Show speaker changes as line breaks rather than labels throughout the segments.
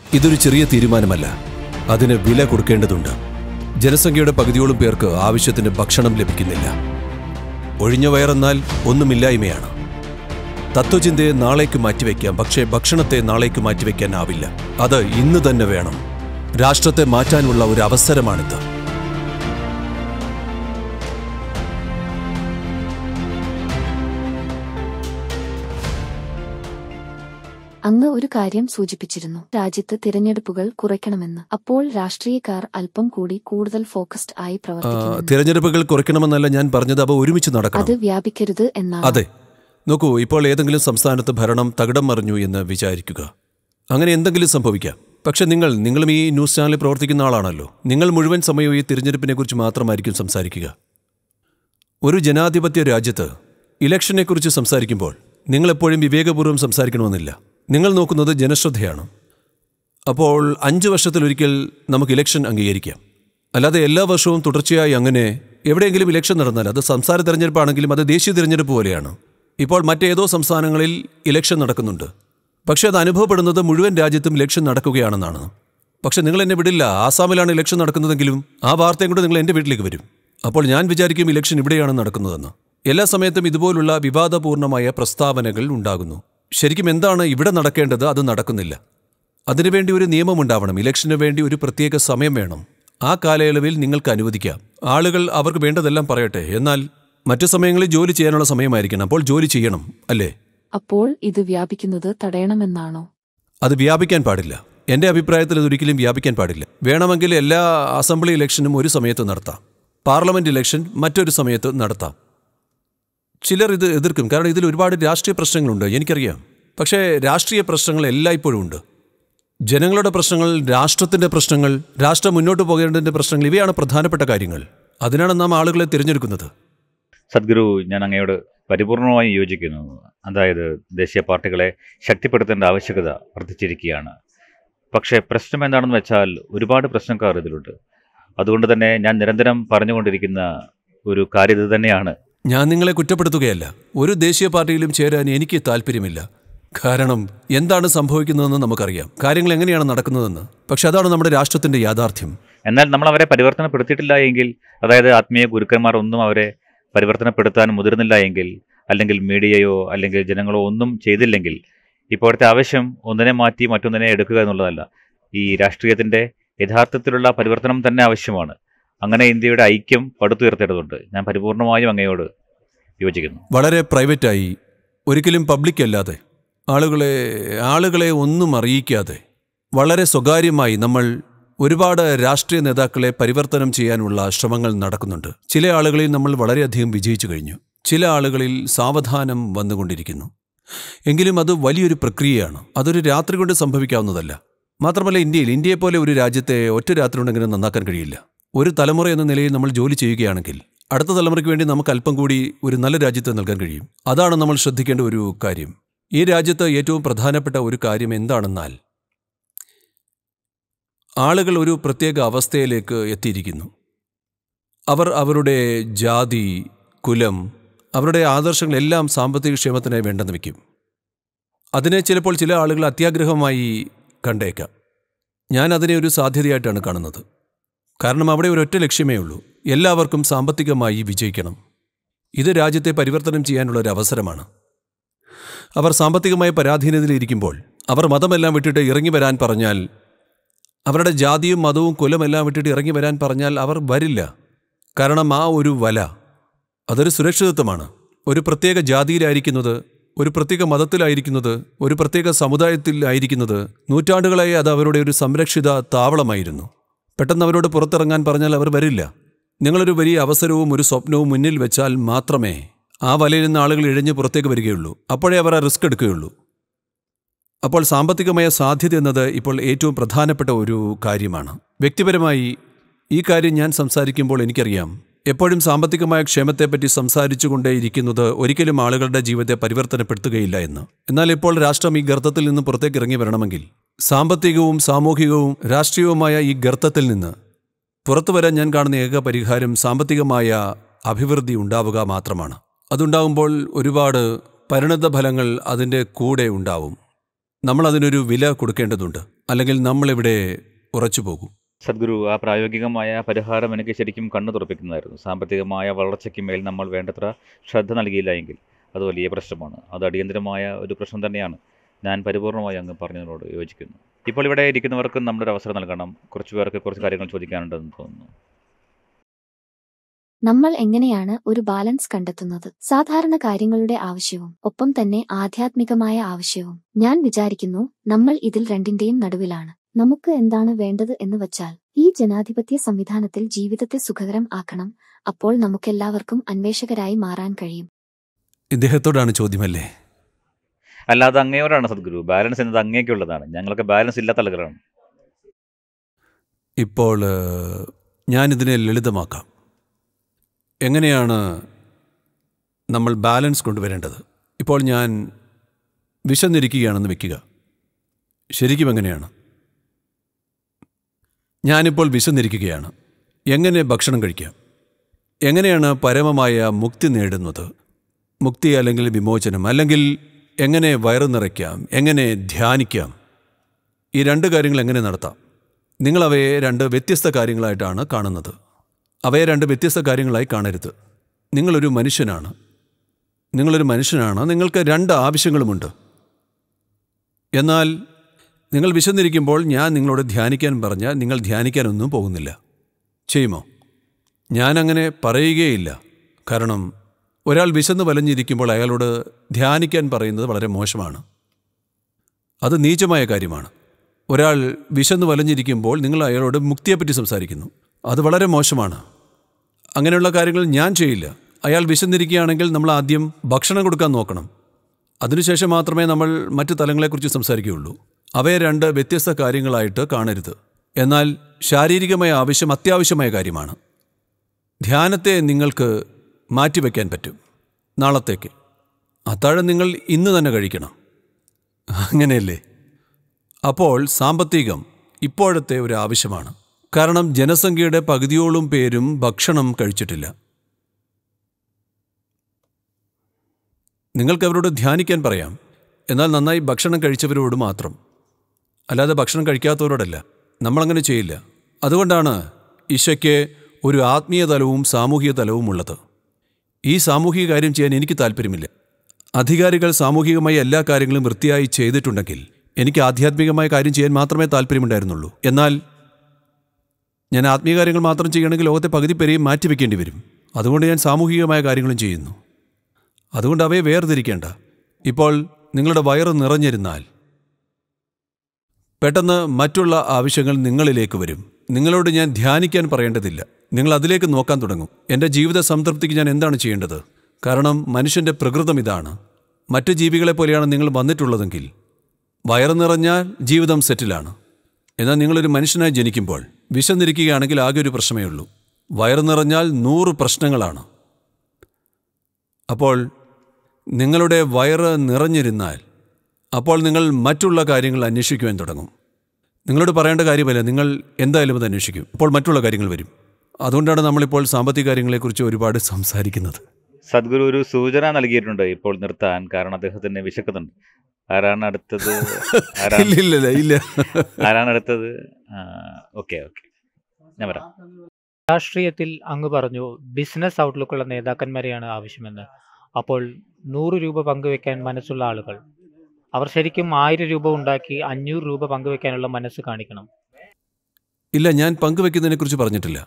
ഇതൊരു ചെറിയ തീരുമാനമല്ല അതിന് വില കൊടുക്കേണ്ടതുണ്ട് ജനസംഖ്യയുടെ പകുതിയോളം പേർക്ക് ആവശ്യത്തിന് ഭക്ഷണം ലഭിക്കുന്നില്ല ഒഴിഞ്ഞ വയറെന്നാൽ ഒന്നുമില്ലായ്മയാണ് തത്വചിന്തയെ നാളേക്ക് മാറ്റിവെക്കാം പക്ഷേ ഭക്ഷണത്തെ നാളേക്ക് മാറ്റിവെക്കാനാവില്ല അത് ഇന്ന് തന്നെ വേണം രാഷ്ട്രത്തെ മാറ്റാനുള്ള ഒരു അവസരമാണിത്
അങ്ങ് ഒരു കാര്യം സൂചിപ്പിച്ചിരുന്നു രാജ്യത്ത് തിരഞ്ഞെടുപ്പുകൾ കുറയ്ക്കണമെന്ന് അപ്പോൾ രാഷ്ട്രീയക്കാർ അല്പം കൂടി കൂടുതൽ ഫോക്കസ്ഡ് ആയി
ആ,
പ്രവർത്തിക്കുന്നു
തിരഞ്ഞെടുപ്പുകൾ കുറയ്ക്കണമെന്നല്ല ഞാൻ പറഞ്ഞത് അവ ഒരുമിച്ച് നടക്കണം
അത് വ്യാപിക്കരുത് എന്നാണ്
അതെ നോക്കൂ ഇപ്പോൾ ഏതെങ്കിലും സംസ്ഥാനത്ത് ഭരണം തകിടം മറിഞ്ഞു എന്ന് വിചാരിക്കുക അങ്ങനെ എന്തെങ്കിലും സംഭവിക്കാം പക്ഷെ നിങ്ങൾ നിങ്ങളും ഈ ന്യൂസ് ചാനലിൽ പ്രവർത്തിക്കുന്ന ആളാണല്ലോ നിങ്ങൾ മുഴുവൻ സമയവും ഈ തിരഞ്ഞെടുപ്പിനെ കുറിച്ച് മാത്രമായിരിക്കും സംസാരിക്കുക ഒരു ജനാധിപത്യ രാജ്യത്ത് ഇലക്ഷനെക്കുറിച്ച് സംസാരിക്കുമ്പോൾ നിങ്ങൾ എപ്പോഴും വിവേകപൂർവ്വം സംസാരിക്കണമെന്നില്ല നിങ്ങൾ നോക്കുന്നത് ജനശ്രദ്ധയാണ് അപ്പോൾ അഞ്ച് വർഷത്തിലൊരിക്കൽ നമുക്ക് ഇലക്ഷൻ അംഗീകരിക്കാം അല്ലാതെ എല്ലാ വർഷവും തുടർച്ചയായി അങ്ങനെ എവിടെയെങ്കിലും ഇലക്ഷൻ നടന്നാൽ അത് സംസ്ഥാന തെരഞ്ഞെടുപ്പാണെങ്കിലും അത് ദേശീയ തെരഞ്ഞെടുപ്പ് പോലെയാണ് ഇപ്പോൾ മറ്റേതോ സംസ്ഥാനങ്ങളിൽ ഇലക്ഷൻ നടക്കുന്നുണ്ട് പക്ഷേ അത് അനുഭവപ്പെടുന്നത് മുഴുവൻ രാജ്യത്തും ഇലക്ഷൻ നടക്കുകയാണെന്നാണ് പക്ഷെ നിങ്ങൾ എന്നെ വിടില്ല ആസാമിലാണ് ഇലക്ഷൻ നടക്കുന്നതെങ്കിലും ആ വാർത്തയും കൂടെ നിങ്ങൾ എൻ്റെ വീട്ടിലേക്ക് വരും അപ്പോൾ ഞാൻ വിചാരിക്കും ഇലക്ഷൻ ഇവിടെയാണ് നടക്കുന്നതെന്ന് എല്ലാ സമയത്തും ഇതുപോലുള്ള വിവാദപൂർണമായ പ്രസ്താവനകൾ ഉണ്ടാകുന്നു ശരിക്കും എന്താണ് ഇവിടെ നടക്കേണ്ടത് അത് നടക്കുന്നില്ല അതിനുവേണ്ടി ഒരു നിയമമുണ്ടാവണം ഇലക്ഷന് വേണ്ടി ഒരു പ്രത്യേക സമയം വേണം ആ കാലയളവിൽ നിങ്ങൾക്ക് അനുവദിക്കാം ആളുകൾ അവർക്ക് വേണ്ടതെല്ലാം പറയട്ടെ എന്നാൽ മറ്റു സമയങ്ങളിൽ ജോലി ചെയ്യാനുള്ള സമയമായിരിക്കണം അപ്പോൾ ജോലി ചെയ്യണം അല്ലേ
അപ്പോൾ ഇത് വ്യാപിക്കുന്നത് തടയണമെന്നാണോ
അത് വ്യാപിക്കാൻ പാടില്ല എൻ്റെ അഭിപ്രായത്തിൽ അതൊരിക്കലും വ്യാപിക്കാൻ പാടില്ല വേണമെങ്കിൽ എല്ലാ അസംബ്ലി ഇലക്ഷനും ഒരു സമയത്ത് നടത്താം പാർലമെന്റ് ഇലക്ഷൻ മറ്റൊരു സമയത്ത് നടത്താം ചിലർ ഇത് എതിർക്കും കാരണം ഇതിൽ ഒരുപാട് രാഷ്ട്രീയ പ്രശ്നങ്ങളുണ്ട് എനിക്കറിയാം പക്ഷേ രാഷ്ട്രീയ പ്രശ്നങ്ങൾ എല്ലായ്പ്പോഴും ഉണ്ട് ജനങ്ങളുടെ പ്രശ്നങ്ങൾ രാഷ്ട്രത്തിന്റെ പ്രശ്നങ്ങൾ രാഷ്ട്രം മുന്നോട്ട് പോകേണ്ടതിന്റെ പ്രശ്നങ്ങൾ ഇവയാണ് പ്രധാനപ്പെട്ട കാര്യങ്ങൾ അതിനാണ് നാം ആളുകളെ തിരഞ്ഞെടുക്കുന്നത്
സദ്ഗുരു ഞാൻ അങ്ങയോട് പരിപൂർണമായും യോജിക്കുന്നു അതായത് ദേശീയ പാർട്ടികളെ ശക്തിപ്പെടുത്തേണ്ട ആവശ്യകത വർദ്ധിച്ചിരിക്കുകയാണ് പക്ഷേ പ്രശ്നം എന്താണെന്ന് വെച്ചാൽ ഒരുപാട് പ്രശ്നക്കാർ ഇതിലുണ്ട് അതുകൊണ്ട് തന്നെ ഞാൻ നിരന്തരം പറഞ്ഞുകൊണ്ടിരിക്കുന്ന ഒരു കാര്യം ഇത് തന്നെയാണ്
ഞാൻ നിങ്ങളെ കുറ്റപ്പെടുത്തുകയല്ല ഒരു ദേശീയ പാർട്ടിയിലും ചേരാൻ എനിക്ക് താല്പര്യമില്ല കാരണം എന്താണ് സംഭവിക്കുന്നതെന്ന് നമുക്കറിയാം കാര്യങ്ങൾ എങ്ങനെയാണ് നടക്കുന്നതെന്ന് പക്ഷെ അതാണ് നമ്മുടെ രാഷ്ട്രത്തിന്റെ യാഥാർത്ഥ്യം
എന്നാൽ നമ്മൾ അവരെ പരിവർത്തനപ്പെടുത്തിയിട്ടില്ല എങ്കിൽ അതായത് ആത്മീയ ഗുരുക്കന്മാർ ഒന്നും അവരെ പരിവർത്തനപ്പെടുത്താൻ മുതിർന്നില്ല എങ്കിൽ അല്ലെങ്കിൽ മീഡിയയോ അല്ലെങ്കിൽ ജനങ്ങളോ ഒന്നും ചെയ്തില്ലെങ്കിൽ ഇപ്പോഴത്തെ ആവശ്യം ഒന്നിനെ മാറ്റി മറ്റൊന്നിനെ എടുക്കുക എന്നുള്ളതല്ല ഈ രാഷ്ട്രീയത്തിന്റെ യഥാർത്ഥത്തിലുള്ള പരിവർത്തനം തന്നെ ആവശ്യമാണ് അങ്ങനെ ഇന്ത്യയുടെ ഐക്യം പടുത്തുയർത്തേണ്ടതുണ്ട് ഞാൻ പരിപൂർണമായും അങ്ങയോട് യോജിക്കുന്നു
വളരെ പ്രൈവറ്റായി ഒരിക്കലും പബ്ലിക് അല്ലാതെ ആളുകളെ ആളുകളെ ഒന്നും അറിയിക്കാതെ വളരെ സ്വകാര്യമായി നമ്മൾ ഒരുപാട് രാഷ്ട്രീയ നേതാക്കളെ പരിവർത്തനം ചെയ്യാനുള്ള ശ്രമങ്ങൾ നടക്കുന്നുണ്ട് ചില ആളുകളിൽ നമ്മൾ വളരെയധികം വിജയിച്ചു കഴിഞ്ഞു ചില ആളുകളിൽ സാവധാനം വന്നുകൊണ്ടിരിക്കുന്നു എങ്കിലും അത് വലിയൊരു പ്രക്രിയയാണ് അതൊരു രാത്രി കൊണ്ട് സംഭവിക്കാവുന്നതല്ല മാത്രമല്ല ഇന്ത്യയിൽ ഇന്ത്യയെപ്പോലെ ഒരു രാജ്യത്തെ ഒറ്റ രാത്രി കൊണ്ട് അങ്ങനെ നന്നാക്കാൻ കഴിയില്ല ഒരു തലമുറ എന്ന നിലയിൽ നമ്മൾ ജോലി ചെയ്യുകയാണെങ്കിൽ അടുത്ത തലമുറയ്ക്ക് വേണ്ടി നമുക്ക് അല്പം കൂടി ഒരു നല്ല രാജ്യത്തെ നൽകാൻ കഴിയും അതാണ് നമ്മൾ ശ്രദ്ധിക്കേണ്ട ഒരു കാര്യം ഈ രാജ്യത്ത് ഏറ്റവും പ്രധാനപ്പെട്ട ഒരു കാര്യം എന്താണെന്നാൽ ആളുകൾ ഒരു പ്രത്യേക അവസ്ഥയിലേക്ക് എത്തിയിരിക്കുന്നു അവർ അവരുടെ ജാതി കുലം അവരുടെ ആദർശങ്ങളെല്ലാം സാമ്പത്തിക ക്ഷേമത്തിനായി വേണ്ടെന്ന് വയ്ക്കും അതിനെ ചിലപ്പോൾ ചില ആളുകൾ അത്യാഗ്രഹമായി കണ്ടേക്കാം ഞാൻ അതിനെ ഒരു സാധ്യതയായിട്ടാണ് കാണുന്നത് കാരണം അവിടെ ഒരൊറ്റ ലക്ഷ്യമേ ഉള്ളൂ എല്ലാവർക്കും സാമ്പത്തികമായി വിജയിക്കണം ഇത് രാജ്യത്തെ പരിവർത്തനം ചെയ്യാനുള്ള ഒരു അവസരമാണ് അവർ സാമ്പത്തികമായ പരാധീനതയിലിരിക്കുമ്പോൾ അവർ മതമെല്ലാം വിട്ടിട്ട് ഇറങ്ങി വരാൻ പറഞ്ഞാൽ അവരുടെ ജാതിയും മതവും കുലമെല്ലാം വിട്ടിട്ട് ഇറങ്ങി വരാൻ പറഞ്ഞാൽ അവർ വരില്ല കാരണം ആ ഒരു വല അതൊരു സുരക്ഷിതത്വമാണ് ഒരു പ്രത്യേക ജാതിയിലായിരിക്കുന്നത് ഒരു പ്രത്യേക മതത്തിലായിരിക്കുന്നത് ഒരു പ്രത്യേക സമുദായത്തിൽ ആയിരിക്കുന്നത് നൂറ്റാണ്ടുകളായി അത് അവരുടെ ഒരു സംരക്ഷിത താവളമായിരുന്നു പെട്ടെന്ന് അവരോട് പുറത്തിറങ്ങാൻ പറഞ്ഞാൽ അവർ വരില്ല നിങ്ങളൊരു വലിയ അവസരവും ഒരു സ്വപ്നവും മുന്നിൽ വെച്ചാൽ മാത്രമേ ആ വലയിൽ നിന്ന് ആളുകൾ ഇഴഞ്ഞ് പുറത്തേക്ക് വരികയുള്ളൂ അപ്പോഴേ അവർ ആ റിസ്ക് എടുക്കുകയുള്ളൂ അപ്പോൾ സാമ്പത്തികമായ സാധ്യത എന്നത് ഇപ്പോൾ ഏറ്റവും പ്രധാനപ്പെട്ട ഒരു കാര്യമാണ് വ്യക്തിപരമായി ഈ കാര്യം ഞാൻ സംസാരിക്കുമ്പോൾ എനിക്കറിയാം എപ്പോഴും സാമ്പത്തികമായ ക്ഷേമത്തെപ്പറ്റി സംസാരിച്ചുകൊണ്ടേയിരിക്കുന്നത് ഒരിക്കലും ആളുകളുടെ ജീവിതത്തെ പരിവർത്തനപ്പെടുത്തുകയില്ല എന്ന് എന്നാൽ ഇപ്പോൾ രാഷ്ട്രം ഈ ഗർത്തത്തിൽ നിന്ന് പുറത്തേക്ക് ഇറങ്ങി വരണമെങ്കിൽ സാമ്പത്തികവും സാമൂഹികവും രാഷ്ട്രീയവുമായ ഈ ഗർത്തത്തിൽ നിന്ന് പുറത്തു വരാൻ ഞാൻ കാണുന്ന ഏക പരിഹാരം സാമ്പത്തികമായ അഭിവൃദ്ധി ഉണ്ടാവുക മാത്രമാണ് അതുണ്ടാകുമ്പോൾ ഒരുപാട് പരിണത ഫലങ്ങൾ അതിൻ്റെ കൂടെ ഉണ്ടാവും നമ്മൾ അതിനൊരു വില കൊടുക്കേണ്ടതുണ്ട് അല്ലെങ്കിൽ നമ്മളിവിടെ ഉറച്ചു പോകും
സദ്ഗുരു ആ പ്രായോഗികമായ പരിഹാരം എനിക്ക് ശരിക്കും കണ്ണു തുറപ്പിക്കുന്നതായിരുന്നു സാമ്പത്തികമായ വളർച്ചയ്ക്ക് മേൽ നമ്മൾ വേണ്ടത്ര ശ്രദ്ധ നൽകിയില്ല എങ്കിൽ അത് വലിയ പ്രശ്നമാണ് അത് അടിയന്തരമായ ഒരു പ്രശ്നം തന്നെയാണ് ഞാൻ പരിപൂർണമായി അങ്ങ് പറഞ്ഞതിനോട് യോജിക്കുന്നു ഇപ്പോൾ ഇവിടെ ഇരിക്കുന്നവർക്ക് നമ്മളൊരു അവസരം നൽകണം കുറച്ച് പേർക്ക് കുറച്ച് കാര്യങ്ങൾ ചോദിക്കാനുണ്ടെന്ന് തോന്നുന്നു
നമ്മൾ എങ്ങനെയാണ് ഒരു ബാലൻസ് കണ്ടെത്തുന്നത് സാധാരണ കാര്യങ്ങളുടെ ആവശ്യവും ഒപ്പം തന്നെ ആധ്യാത്മികമായ ആവശ്യവും ഞാൻ വിചാരിക്കുന്നു നമ്മൾ ഇതിൽ രണ്ടിന്റെയും നടുവിലാണ് നമുക്ക് എന്താണ് വേണ്ടത് എന്ന് വച്ചാൽ ഈ ജനാധിപത്യ സംവിധാനത്തിൽ ജീവിതത്തെ സുഖകരം ആക്കണം അപ്പോൾ നമുക്കെല്ലാവർക്കും അന്വേഷകരായി മാറാൻ കഴിയും
ഇദ്ദേഹത്തോടാണ് ചോദ്യമല്ലേ
അല്ലാതെ അങ്ങയോടാണ് സദ്ഗുരു ബാലൻസ് എന്നത് അങ്ങേക്കുള്ളതാണ് ഞങ്ങൾക്ക് ബാലൻസ് ഇല്ലാത്ത ആളുകളാണ്
ഇപ്പോൾ ഏഹ്, ഞാനിതിനെ ലളിതമാക്കാം എങ്ങനെയാണ് നമ്മൾ ബാലൻസ് കൊണ്ടുവരേണ്ടത് ഇപ്പോൾ ഞാൻ വിശന്നിരിക്കുകയാണെന്ന് വെക്കുക ശരിക്കും എങ്ങനെയാണ് ഞാനിപ്പോൾ വിശന്നിരിക്കുകയാണ് എങ്ങനെ ഭക്ഷണം കഴിക്കാം എങ്ങനെയാണ് പരമമായ മുക്തി നേടുന്നത് മുക്തി അല്ലെങ്കിൽ വിമോചനം അല്ലെങ്കിൽ എങ്ങനെ വയറു നിറയ്ക്കാം എങ്ങനെ ധ്യാനിക്കാം ഈ രണ്ട് കാര്യങ്ങൾ എങ്ങനെ നടത്താം നിങ്ങൾ അവയെ രണ്ട് വ്യത്യസ്ത കാര്യങ്ങളായിട്ടാണ് കാണുന്നത് അവയെ രണ്ട് വ്യത്യസ്ത കാര്യങ്ങളായി കാണരുത് നിങ്ങളൊരു മനുഷ്യനാണ് നിങ്ങളൊരു മനുഷ്യനാണ് നിങ്ങൾക്ക് രണ്ട് ആവശ്യങ്ങളുമുണ്ട് എന്നാൽ നിങ്ങൾ വിശന്നിരിക്കുമ്പോൾ ഞാൻ നിങ്ങളോട് ധ്യാനിക്കാൻ പറഞ്ഞാൽ നിങ്ങൾ ധ്യാനിക്കാനൊന്നും പോകുന്നില്ല ചെയ്യുമോ ഞാനങ്ങനെ പറയുകയില്ല കാരണം ഒരാൾ വിശന്ന് വലഞ്ഞിരിക്കുമ്പോൾ അയാളോട് ധ്യാനിക്കാൻ പറയുന്നത് വളരെ മോശമാണ് അത് നീചമായ കാര്യമാണ് ഒരാൾ വിശന്ന് വലഞ്ഞിരിക്കുമ്പോൾ നിങ്ങൾ അയാളോട് മുക്തിയെപ്പറ്റി സംസാരിക്കുന്നു അത് വളരെ മോശമാണ് അങ്ങനെയുള്ള കാര്യങ്ങൾ ഞാൻ ചെയ്യില്ല അയാൾ വിശന്നിരിക്കുകയാണെങ്കിൽ നമ്മൾ ആദ്യം ഭക്ഷണം കൊടുക്കാൻ നോക്കണം അതിനുശേഷം മാത്രമേ നമ്മൾ മറ്റു തലങ്ങളെക്കുറിച്ച് സംസാരിക്കുകയുള്ളൂ അവയെ രണ്ട് വ്യത്യസ്ത കാര്യങ്ങളായിട്ട് കാണരുത് എന്നാൽ ശാരീരികമായ ആവശ്യം അത്യാവശ്യമായ കാര്യമാണ് ധ്യാനത്തെ നിങ്ങൾക്ക് മാറ്റിവെക്കാൻ പറ്റും നാളത്തേക്ക് അത്താഴം നിങ്ങൾ ഇന്ന് തന്നെ കഴിക്കണം അങ്ങനെയല്ലേ അപ്പോൾ സാമ്പത്തികം ഇപ്പോഴത്തെ ഒരു ആവശ്യമാണ് കാരണം ജനസംഖ്യയുടെ പകുതിയോളം പേരും ഭക്ഷണം കഴിച്ചിട്ടില്ല നിങ്ങൾക്ക് അവരോട് ധ്യാനിക്കാൻ പറയാം എന്നാൽ നന്നായി ഭക്ഷണം കഴിച്ചവരോട് മാത്രം അല്ലാതെ ഭക്ഷണം കഴിക്കാത്തവരോടല്ല നമ്മളങ്ങനെ ചെയ്യില്ല അതുകൊണ്ടാണ് ഈശോയ്ക്ക് ഒരു ആത്മീയ തലവും സാമൂഹിക തലവും ഉള്ളത് ഈ സാമൂഹിക കാര്യം ചെയ്യാൻ എനിക്ക് താല്പര്യമില്ല അധികാരികൾ സാമൂഹികമായി എല്ലാ കാര്യങ്ങളും വൃത്തിയായി ചെയ്തിട്ടുണ്ടെങ്കിൽ എനിക്ക് ആധ്യാത്മികമായ കാര്യം ചെയ്യാൻ മാത്രമേ താല്പര്യമുണ്ടായിരുന്നുള്ളൂ എന്നാൽ ഞാൻ ആത്മീയ കാര്യങ്ങൾ മാത്രം ചെയ്യണമെങ്കിൽ ലോകത്തെ പകുതി പേരെയും മാറ്റിവെക്കേണ്ടി വരും അതുകൊണ്ട് ഞാൻ സാമൂഹികമായ കാര്യങ്ങളും ചെയ്യുന്നു അതുകൊണ്ട് അവയെ വേർതിരിക്കേണ്ട ഇപ്പോൾ നിങ്ങളുടെ വയറ് നിറഞ്ഞിരുന്നാൽ പെട്ടെന്ന് മറ്റുള്ള ആവശ്യങ്ങൾ നിങ്ങളിലേക്ക് വരും നിങ്ങളോട് ഞാൻ ധ്യാനിക്കാൻ പറയേണ്ടതില്ല നിങ്ങൾ അതിലേക്ക് നോക്കാൻ തുടങ്ങും എൻ്റെ ജീവിത സംതൃപ്തിക്ക് ഞാൻ എന്താണ് ചെയ്യേണ്ടത് കാരണം മനുഷ്യൻ്റെ പ്രകൃതം ഇതാണ് മറ്റു ജീവികളെ പോലെയാണ് നിങ്ങൾ വന്നിട്ടുള്ളതെങ്കിൽ വയറ് നിറഞ്ഞാൽ ജീവിതം സെറ്റിലാണ് എന്നാൽ നിങ്ങളൊരു മനുഷ്യനായി ജനിക്കുമ്പോൾ വിശന്നിരിക്കുകയാണെങ്കിൽ ആകെ ഒരു പ്രശ്നമേ ഉള്ളൂ വയറ് നിറഞ്ഞാൽ നൂറ് പ്രശ്നങ്ങളാണ് അപ്പോൾ നിങ്ങളുടെ വയറ് നിറഞ്ഞിരുന്നാൽ അപ്പോൾ നിങ്ങൾ മറ്റുള്ള കാര്യങ്ങൾ അന്വേഷിക്കുവാൻ തുടങ്ങും നിങ്ങളോട് പറയേണ്ട കാര്യമല്ല നിങ്ങൾ എന്തായാലും അത് അന്വേഷിക്കും അപ്പോൾ മറ്റുള്ള കാര്യങ്ങൾ വരും അതുകൊണ്ടാണ് നമ്മളിപ്പോൾ സാമ്പത്തിക കാര്യങ്ങളെക്കുറിച്ച് ഒരുപാട് സംസാരിക്കുന്നത്
സദ്ഗുരു ഒരു സൂചന നൽകിയിട്ടുണ്ട് ഇപ്പോൾ നിർത്താൻ കാരണം അദ്ദേഹത്തിന് വിശക്കുന്നുണ്ട് ആരാണ് അടുത്തത് ആരാണ്
ഇല്ല ഇല്ല ഇല്ല ഇല്ല
ആരാണ് അടുത്തത് ഓക്കെ ഓക്കെ ഞാൻ വരാം
രാഷ്ട്രീയത്തിൽ അങ്ങ് പറഞ്ഞു ബിസിനസ് ഔട്ട്ലുക്കുള്ള നേതാക്കന്മാരെയാണ് ആവശ്യമെന്ന് അപ്പോൾ നൂറ് രൂപ പങ്കുവെക്കാൻ മനസ്സുള്ള ആളുകൾ അവർ ശരിക്കും ആയിരം രൂപ ഉണ്ടാക്കി അഞ്ഞൂറ് രൂപ പങ്കുവെക്കാനുള്ള മനസ്സ് കാണിക്കണം
ഇല്ല ഞാൻ പങ്കുവെക്കുന്നതിനെക്കുറിച്ച് പറഞ്ഞിട്ടില്ല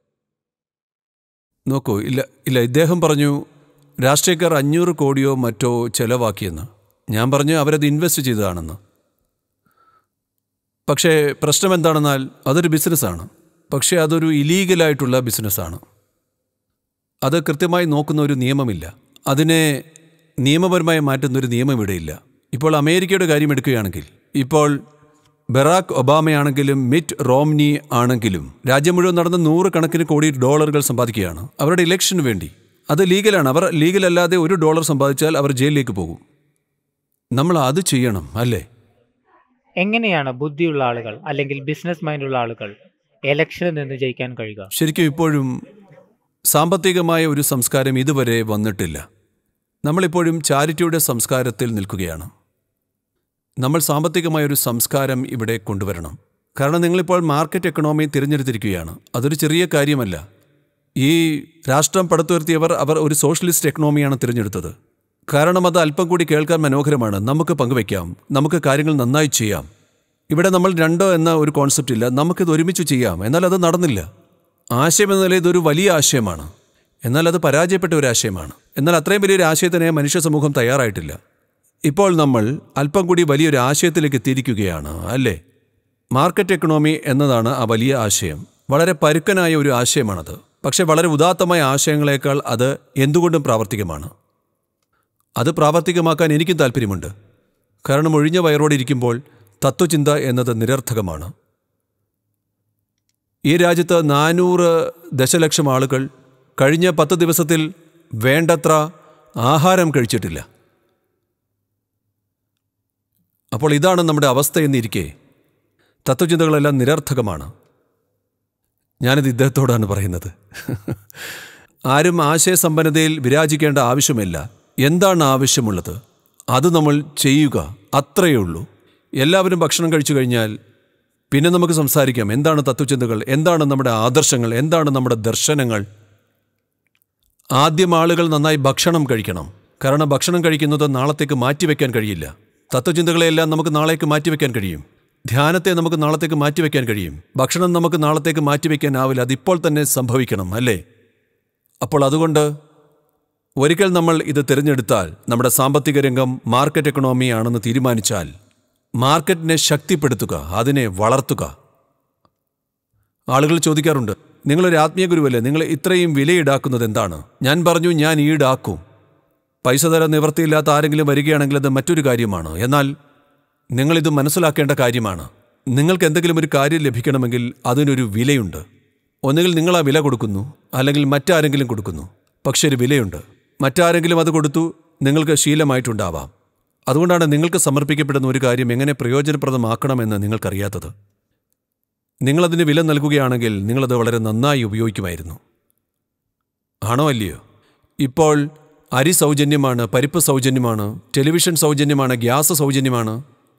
നോക്കൂ ഇല്ല ഇല്ല ഇദ്ദേഹം പറഞ്ഞു രാഷ്ട്രീയക്കാർ അഞ്ഞൂറ് കോടിയോ മറ്റോ ചെലവാക്കിയെന്ന് ഞാൻ പറഞ്ഞു അവരത് ഇൻവെസ്റ്റ് ചെയ്തതാണെന്ന് പക്ഷേ പ്രശ്നം എന്താണെന്നാൽ അതൊരു ബിസിനസ്സാണ് പക്ഷേ അതൊരു ഇലീഗലായിട്ടുള്ള ബിസിനസ്സാണ് അത് കൃത്യമായി നോക്കുന്ന ഒരു നിയമമില്ല അതിനെ നിയമപരമായി മാറ്റുന്ന ഒരു നിയമം ഇവിടെയില്ല ഇപ്പോൾ അമേരിക്കയുടെ കാര്യം എടുക്കുകയാണെങ്കിൽ ഇപ്പോൾ ബറാക്ക് ഒബാമയാണെങ്കിലും മിറ്റ് റോംനി ആണെങ്കിലും രാജ്യം മുഴുവൻ നടന്ന് നൂറുകണക്കിന് കോടി ഡോളറുകൾ സമ്പാദിക്കുകയാണ് അവരുടെ ഇലക്ഷന് വേണ്ടി അത് ലീഗലാണ് അവർ ലീഗലല്ലാതെ ഒരു ഡോളർ സമ്പാദിച്ചാൽ അവർ ജയിലിലേക്ക് പോകും നമ്മൾ അത് ചെയ്യണം അല്ലേ
എങ്ങനെയാണ് ബുദ്ധിയുള്ള ആളുകൾ അല്ലെങ്കിൽ ബിസിനസ് മൈൻഡുള്ള ആളുകൾ എലക്ഷനിൽ നിന്ന് ജയിക്കാൻ കഴിയുക
ശരിക്കും ഇപ്പോഴും സാമ്പത്തികമായ ഒരു സംസ്കാരം ഇതുവരെ വന്നിട്ടില്ല നമ്മളിപ്പോഴും ചാരിറ്റിയുടെ സംസ്കാരത്തിൽ നിൽക്കുകയാണ് നമ്മൾ സാമ്പത്തികമായ ഒരു സംസ്കാരം ഇവിടെ കൊണ്ടുവരണം കാരണം നിങ്ങളിപ്പോൾ മാർക്കറ്റ് എക്കണോമി തിരഞ്ഞെടുത്തിരിക്കുകയാണ് അതൊരു ചെറിയ കാര്യമല്ല ഈ രാഷ്ട്രം പടുത്തുയർത്തിയവർ അവർ ഒരു സോഷ്യലിസ്റ്റ് എക്കണോമിയാണ് തിരഞ്ഞെടുത്തത് കാരണം അത് അല്പം കൂടി കേൾക്കാൻ മനോഹരമാണ് നമുക്ക് പങ്കുവയ്ക്കാം നമുക്ക് കാര്യങ്ങൾ നന്നായി ചെയ്യാം ഇവിടെ നമ്മൾ രണ്ടോ എന്ന ഒരു കോൺസെപ്റ്റ് ഇല്ല നമുക്കിത് ഒരുമിച്ച് ചെയ്യാം എന്നാൽ അത് നടന്നില്ല ആശയം എന്ന നിലയിൽ ഇതൊരു വലിയ ആശയമാണ് എന്നാൽ അത് പരാജയപ്പെട്ട ഒരു ആശയമാണ് എന്നാൽ അത്രയും വലിയൊരു ആശയത്തിന് മനുഷ്യ സമൂഹം തയ്യാറായിട്ടില്ല ഇപ്പോൾ നമ്മൾ അല്പം കൂടി വലിയൊരു ആശയത്തിലേക്ക് എത്തിയിരിക്കുകയാണ് അല്ലേ മാർക്കറ്റ് എക്കണോമി എന്നതാണ് ആ വലിയ ആശയം വളരെ പരുക്കനായ ഒരു ആശയമാണത് പക്ഷെ വളരെ ഉദാത്തമായ ആശയങ്ങളെക്കാൾ അത് എന്തുകൊണ്ടും പ്രാവർത്തികമാണ് അത് പ്രാവർത്തികമാക്കാൻ എനിക്കും താല്പര്യമുണ്ട് കാരണം ഒഴിഞ്ഞ വയറോടെ ഇരിക്കുമ്പോൾ തത്വചിന്ത എന്നത് നിരർത്ഥകമാണ് ഈ രാജ്യത്ത് നാനൂറ് ദശലക്ഷം ആളുകൾ കഴിഞ്ഞ പത്ത് ദിവസത്തിൽ വേണ്ടത്ര ആഹാരം കഴിച്ചിട്ടില്ല അപ്പോൾ ഇതാണ് നമ്മുടെ അവസ്ഥ എന്നിരിക്കെ തത്വചിന്തകളെല്ലാം നിരർത്ഥകമാണ് ഞാനിത് ഇദ്ദേഹത്തോടാണ് പറയുന്നത് ആരും ആശയസമ്പന്നതയിൽ വിരാജിക്കേണ്ട ആവശ്യമില്ല എന്താണ് ആവശ്യമുള്ളത് അത് നമ്മൾ ചെയ്യുക അത്രയേ ഉള്ളൂ എല്ലാവരും ഭക്ഷണം കഴിച്ചു കഴിഞ്ഞാൽ പിന്നെ നമുക്ക് സംസാരിക്കാം എന്താണ് തത്വചിന്തകൾ എന്താണ് നമ്മുടെ ആദർശങ്ങൾ എന്താണ് നമ്മുടെ ദർശനങ്ങൾ ആദ്യം ആളുകൾ നന്നായി ഭക്ഷണം കഴിക്കണം കാരണം ഭക്ഷണം കഴിക്കുന്നത് നാളത്തേക്ക് മാറ്റിവെക്കാൻ കഴിയില്ല തത്വചിന്തകളെയെല്ലാം നമുക്ക് നാളേക്ക് മാറ്റിവെക്കാൻ കഴിയും ധ്യാനത്തെ നമുക്ക് നാളത്തേക്ക് മാറ്റിവെക്കാൻ കഴിയും ഭക്ഷണം നമുക്ക് നാളത്തേക്ക് മാറ്റിവെക്കാനാവില്ല അതിപ്പോൾ തന്നെ സംഭവിക്കണം അല്ലേ അപ്പോൾ അതുകൊണ്ട് ഒരിക്കൽ നമ്മൾ ഇത് തിരഞ്ഞെടുത്താൽ നമ്മുടെ സാമ്പത്തിക രംഗം മാർക്കറ്റ് എക്കണോമി ആണെന്ന് തീരുമാനിച്ചാൽ മാർക്കറ്റിനെ ശക്തിപ്പെടുത്തുക അതിനെ വളർത്തുക ആളുകൾ ചോദിക്കാറുണ്ട് നിങ്ങളൊരു ആത്മീയ ഗുരുവല്ലേ നിങ്ങൾ ഇത്രയും വിലയിടാക്കുന്നത് എന്താണ് ഞാൻ പറഞ്ഞു ഞാൻ ഈടാക്കും പൈസ തരാൻ നിവൃത്തിയില്ലാത്ത ആരെങ്കിലും വരികയാണെങ്കിൽ അത് മറ്റൊരു കാര്യമാണ് എന്നാൽ നിങ്ങളിത് മനസ്സിലാക്കേണ്ട കാര്യമാണ് നിങ്ങൾക്ക് എന്തെങ്കിലും ഒരു കാര്യം ലഭിക്കണമെങ്കിൽ അതിനൊരു വിലയുണ്ട് ഒന്നുകിൽ നിങ്ങൾ ആ വില കൊടുക്കുന്നു അല്ലെങ്കിൽ മറ്റാരെങ്കിലും കൊടുക്കുന്നു പക്ഷെ ഒരു വിലയുണ്ട് മറ്റാരെങ്കിലും അത് കൊടുത്തു നിങ്ങൾക്ക് ശീലമായിട്ടുണ്ടാവാം അതുകൊണ്ടാണ് നിങ്ങൾക്ക് സമർപ്പിക്കപ്പെടുന്ന ഒരു കാര്യം എങ്ങനെ പ്രയോജനപ്രദമാക്കണമെന്ന് നിങ്ങൾക്കറിയാത്തത് നിങ്ങളതിന് വില നൽകുകയാണെങ്കിൽ നിങ്ങളത് വളരെ നന്നായി ഉപയോഗിക്കുമായിരുന്നു ആണോ അല്ലയോ ഇപ്പോൾ അരി സൗജന്യമാണ് പരിപ്പ് സൗജന്യമാണ് ടെലിവിഷൻ സൗജന്യമാണ് ഗ്യാസ് സൗജന്യമാണ്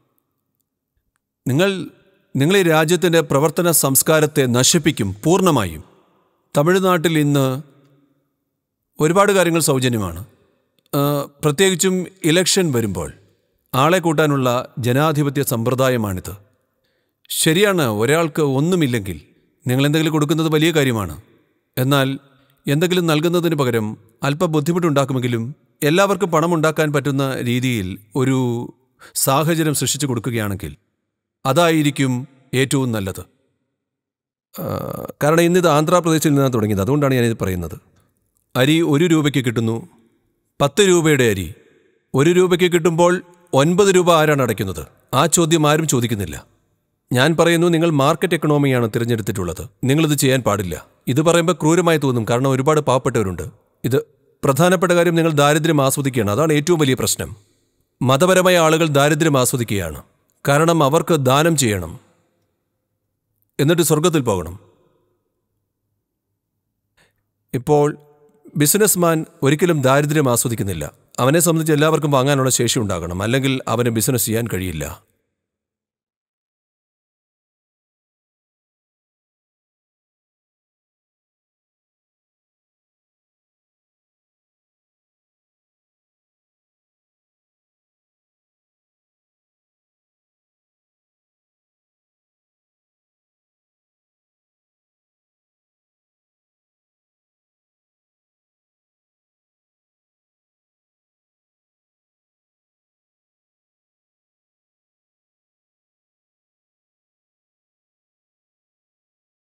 നിങ്ങൾ നിങ്ങൾ ഈ രാജ്യത്തിൻ്റെ പ്രവർത്തന സംസ്കാരത്തെ നശിപ്പിക്കും പൂർണ്ണമായും തമിഴ്നാട്ടിൽ ഇന്ന് ഒരുപാട് കാര്യങ്ങൾ സൗജന്യമാണ് ആ, പ്രത്യേകിച്ചും ഇലക്ഷൻ വരുമ്പോൾ ആളെ കൂട്ടാനുള്ള ജനാധിപത്യ സമ്പ്രദായമാണിത് ശരിയാണ് ഒരാൾക്ക് ഒന്നുമില്ലെങ്കിൽ നിങ്ങൾ എന്തെങ്കിലും കൊടുക്കുന്നത് വലിയ കാര്യമാണ് എന്നാൽ എന്തെങ്കിലും നൽകുന്നതിന് പകരം അല്പം ബുദ്ധിമുട്ടുണ്ടാക്കുമെങ്കിലും എല്ലാവർക്കും പണമുണ്ടാക്കാൻ പറ്റുന്ന രീതിയിൽ ഒരു സാഹചര്യം സൃഷ്ടിച്ചു കൊടുക്കുകയാണെങ്കിൽ അതായിരിക്കും ഏറ്റവും നല്ലത് ആ, കാരണം ഇന്നിത് ആന്ധ്രാപ്രദേശിൽ നിന്നാണ് തുടങ്ങിയത് അതുകൊണ്ടാണ് ഞാനിത് പറയുന്നത് അരി ഒരു രൂപയ്ക്ക് കിട്ടുന്നു പത്ത് രൂപയുടെ അരി ഒരു രൂപയ്ക്ക് കിട്ടുമ്പോൾ ഒൻപത് രൂപ ആരാണ് അടയ്ക്കുന്നത് ആ ചോദ്യം ആരും ചോദിക്കുന്നില്ല ഞാൻ പറയുന്നു നിങ്ങൾ മാർക്കറ്റ് എക്കണോമിയാണ് തിരഞ്ഞെടുത്തിട്ടുള്ളത് നിങ്ങളിത് ചെയ്യാൻ പാടില്ല ഇത് പറയുമ്പോൾ ക്രൂരമായി തോന്നും കാരണം ഒരുപാട് പാവപ്പെട്ടവരുണ്ട് ഇത് പ്രധാനപ്പെട്ട കാര്യം നിങ്ങൾ ദാരിദ്ര്യം ആസ്വദിക്കുകയാണ് അതാണ് ഏറ്റവും വലിയ പ്രശ്നം മതപരമായ ആളുകൾ ദാരിദ്ര്യം ആസ്വദിക്കുകയാണ് കാരണം അവർക്ക് ദാനം ചെയ്യണം എന്നിട്ട് സ്വർഗത്തിൽ പോകണം ഇപ്പോൾ ബിസിനസ്മാൻ ഒരിക്കലും ദാരിദ്ര്യം ആസ്വദിക്കുന്നില്ല അവനെ സംബന്ധിച്ച് എല്ലാവർക്കും വാങ്ങാനുള്ള ശേഷി ഉണ്ടാകണം അല്ലെങ്കിൽ അവന് ബിസിനസ് ചെയ്യാൻ കഴിയില്ല